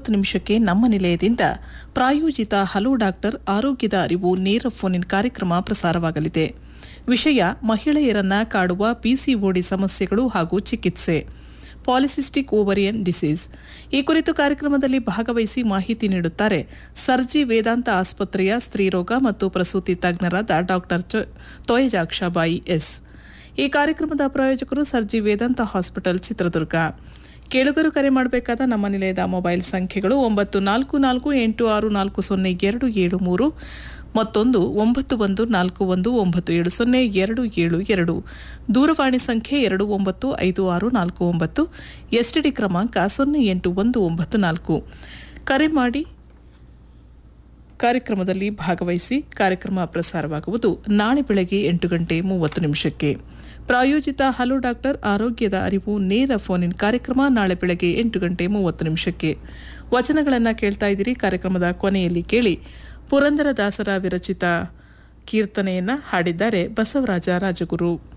ನಿಮಿಷಕ್ಕೆ ನಮ್ಮ ನಿಲಯದಿಂದ ಪ್ರಾಯೋಜಿತ ಹಲೋ ಡಾಕ್ಟರ್ ಆರೋಗ್ಯದ ಅರಿವು ನೇರ ಫೋನ್ ಇನ್ ಕಾರ್ಯಕ್ರಮ ಪ್ರಸಾರವಾಗಲಿದೆ ವಿಷಯ ಮಹಿಳೆಯರನ್ನ ಕಾಡುವ ಪಿಸಿಒಡಿ ಸಮಸ್ಯೆಗಳು ಹಾಗೂ ಚಿಕಿತ್ಸೆ ಪಾಲಿಸಿಸ್ಟಿಕ್ ಓವರಿಯನ್ ಡಿಸೀಸ್ ಈ ಕುರಿತು ಕಾರ್ಯಕ್ರಮದಲ್ಲಿ ಭಾಗವಹಿಸಿ ಮಾಹಿತಿ ನೀಡುತ್ತಾರೆ ಸರ್ಜಿ ವೇದಾಂತ ಆಸ್ಪತ್ರೆಯ ಸ್ತ್ರೀರೋಗ ಮತ್ತು ಪ್ರಸೂತಿ ತಜ್ಞರಾದ ಡಾಕ್ಟರ್ ತೋಯಜಾಕ್ಷಾಬಾಯಿ ಎಸ್ ಈ ಕಾರ್ಯಕ್ರಮದ ಪ್ರಾಯೋಜಕರು ಸರ್ಜಿ ವೇದಾಂತ ಹಾಸ್ಪಿಟಲ್ ಚಿತ್ರದುರ್ಗ ಕೇಳುಗರು ಕರೆ ಮಾಡಬೇಕಾದ ನಮ್ಮ ನಿಲಯದ ಮೊಬೈಲ್ ಸಂಖ್ಯೆಗಳು ಒಂಬತ್ತು ನಾಲ್ಕು ನಾಲ್ಕು ಎಂಟು ಆರು ನಾಲ್ಕು ಸೊನ್ನೆ ಎರಡು ಏಳು ಮೂರು ಮತ್ತೊಂದು ಒಂಬತ್ತು ಒಂದು ನಾಲ್ಕು ಒಂದು ಒಂಬತ್ತು ಏಳು ಸೊನ್ನೆ ಎರಡು ಏಳು ಎರಡು ದೂರವಾಣಿ ಸಂಖ್ಯೆ ಎರಡು ಒಂಬತ್ತು ಐದು ಆರು ನಾಲ್ಕು ಒಂಬತ್ತು ಎಸ್ಟಿಡಿ ಕ್ರಮಾಂಕ ಸೊನ್ನೆ ಎಂಟು ಒಂದು ಒಂಬತ್ತು ನಾಲ್ಕು ಕರೆ ಮಾಡಿ ಕಾರ್ಯಕ್ರಮದಲ್ಲಿ ಭಾಗವಹಿಸಿ ಕಾರ್ಯಕ್ರಮ ಪ್ರಸಾರವಾಗುವುದು ನಾಳೆ ಬೆಳಗ್ಗೆ ಎಂಟು ಗಂಟೆ ಮೂವತ್ತು ನಿಮಿಷಕ್ಕೆ ಪ್ರಾಯೋಜಿತ ಹಲೋ ಡಾಕ್ಟರ್ ಆರೋಗ್ಯದ ಅರಿವು ನೇರ ಫೋನ್ ಇನ್ ಕಾರ್ಯಕ್ರಮ ನಾಳೆ ಬೆಳಗ್ಗೆ ಎಂಟು ಗಂಟೆ ಮೂವತ್ತು ನಿಮಿಷಕ್ಕೆ ವಚನಗಳನ್ನು ಕೇಳ್ತಾ ಇದ್ದೀರಿ ಕಾರ್ಯಕ್ರಮದ ಕೊನೆಯಲ್ಲಿ ಕೇಳಿ ಪುರಂದರದಾಸರ ವಿರಚಿತ ಕೀರ್ತನೆಯನ್ನ ಹಾಡಿದ್ದಾರೆ ಬಸವರಾಜ ರಾಜಗುರು